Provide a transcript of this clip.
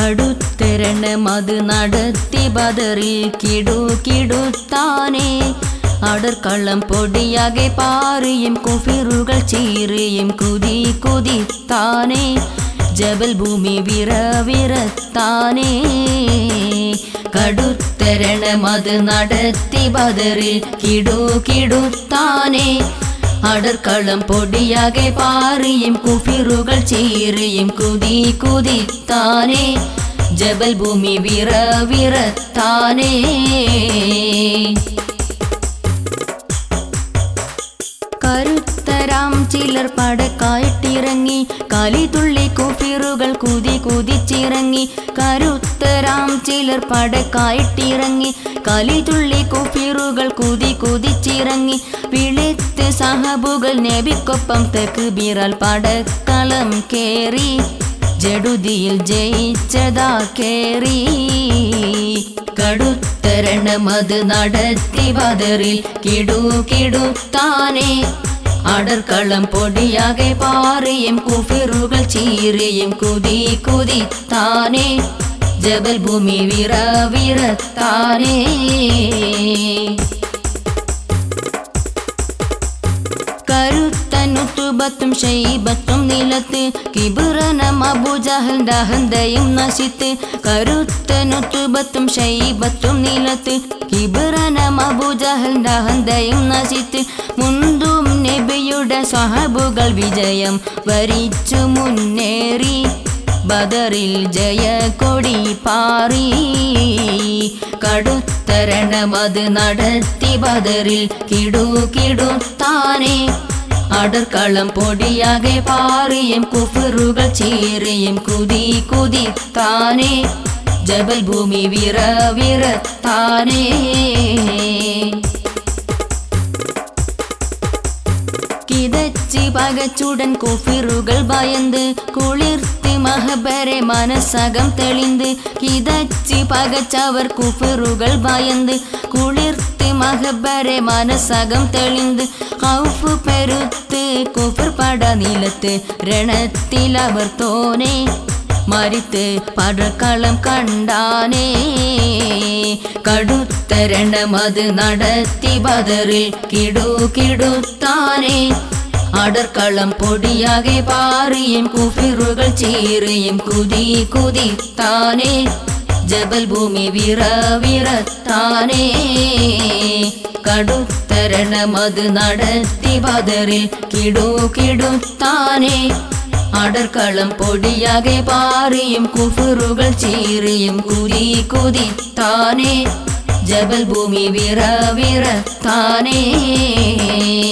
കടുത്തരണം അത് നടത്തി ബദറിൽ കിടു കിടുത്താനേ അടർക്കള്ളം പൊടിയാകെ പാറിയും കുഫിറുകൾ ചീറിയും കുതി കുതിത്താനേ ജബൽ ഭൂമി വിറ വിറത്താനേ കടുത്തരണം അത് നടത്തി ബദറിൽ കിടു കിടുത്താനേ അടർക്കളം പൊടിയാകെ പാറിയും കുഫിറുകൾ ചീറിയും കുതി കുതിത്താനേ ജബൽ ഭൂമി വിറ വിറത്താനേ കരുത്തരാം ചിലർ പടക്കായിട്ടിറങ്ങി കലിതുള്ളി കുഫിറുകൾ കുതി കുതിച്ചിറങ്ങി കരുത്തരാം ചിലർ പടക്കായിട്ടിറങ്ങി കലിതുള്ളി കുഫിറുകൾ കുതി കുതിച്ചിറങ്ങി വിളിത്ത് സഹബുകൾ നബിക്കൊപ്പം തെക്ക് ബീറാൽ പടക്കളം കേറി ജഡുതിയിൽ ജയിച്ചതാ കേറി കടുത്തരണമത് നടത്തി ബദറിൽ കിടു കിടുത്താനേ അടർക്കളം പൊടിയാകെ പാറിയും കുഫിറുകൾ ചീറിയും കുതി കുതിത്താനേ ജബൽ ഭൂമി വിറ വിറത്താനേ കരുത്തനുത്തുബത്തും ഷൈബത്തും നിലത്ത് കിബിറനം അബുജഹൽ ദഹന്തയും നശിത്ത് കരുത്തനുത്തുബത്തും ഷൈബത്തും നിലത്ത് കിബിറനം അബുജഹൽ ദഹന്തയും നശിത്ത് മുന്തും നബിയുടെ സഹബുകൾ വിജയം വരിച്ചു മുന്നേറി ബദറിൽ ജയ കൊടി പാറി കടുത്തരണമത് നടത്തി ബദറിൽ കിടു കിടുത്താനേ അടർക്കളം പൊടിയാകെ പാറിയും കുഫറുകൾ ചീറിയും കുതി കുതിത്താനേ ജബൽ ഭൂമി വിറ വിറത്താനേ കിതച്ച് പകച്ചുടൻ കുഫിറുകൾ ഭയந்து കുളിർത്ത് മഹബരെ മനസ്സകം തെളിந்து കിതച്ച് പകച്ചവർ കുഫിറുകൾ ഭയந்து കുളിർത്ത് മഹബരെ മനസ്സകം തെളിந்து കൗഫ് പെരുത്ത് കുഫർ പട നിലത്ത് രണത്തിൽ അവർ തോനെ മരിത്ത് പടക്കളം കണ്ടാനേ കടുത്തരണമത് നടത്തി ബദറിൽ കിടു കിടുത്താനേ അടർക്കളം പൊടിയാകെ പാറിയും കുഫിറുകൾ ചീറിയും കുതി കുതിത്താനേ ജബൽ ഭൂമി വിറ വിറത്താനേ കടുത്തരണമത് നടത്തി ബദറിൽ കിടു കിടുത്താനേ അടർക്കളം പൊടിയാകെ പാറിയും കുഫറുകൾ ചീറിയും കുതി കുതിത്താനേ ജബൽ ഭൂമി വിറ വിറത്താനേ